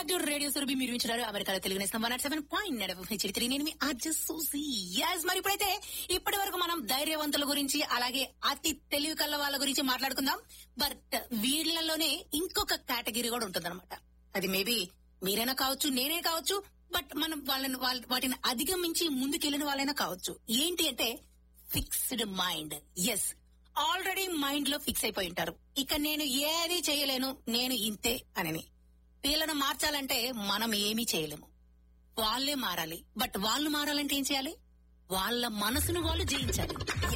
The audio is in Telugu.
బ్యాక్ టు రేడియో సురభి మీరు వింటున్నారు అమెరికాలో తెలుగు నేస్తం వన్ సెవెన్ పాయింట్ నడవ చరిత్ర నేను మీ అర్జ సూసి యాజ్ మరి ఇప్పుడైతే ఇప్పటి వరకు మనం ధైర్యవంతుల గురించి అలాగే అతి తెలివి కల్ల వాళ్ళ గురించి మాట్లాడుకుందాం బట్ వీళ్ళలోనే ఇంకొక కేటగిరీ కూడా ఉంటుందన్నమాట అది మేబీ మీరైనా కావచ్చు నేనే కావచ్చు బట్ మనం వాళ్ళని వాళ్ళ- వాటిని అధిగమించి ముందుకెళ్ళిన వాళ్ళైనా కావచ్చు ఏంటి అంటే fixed minds already mind లో ఫిక్స్ అయిపోయి ఉంటారు ఇక నేను ఏది చేయలేను నేను ఇంతే అని వీళ్ళను మార్చాలంటే మనం ఏమీ చేయలేము వాళ్ళే మారాలి బట్ వాళ్ళు మారాలంటే ఏం చేయాలి వాళ్ళ మనసును వాళ్ళు జయించాలి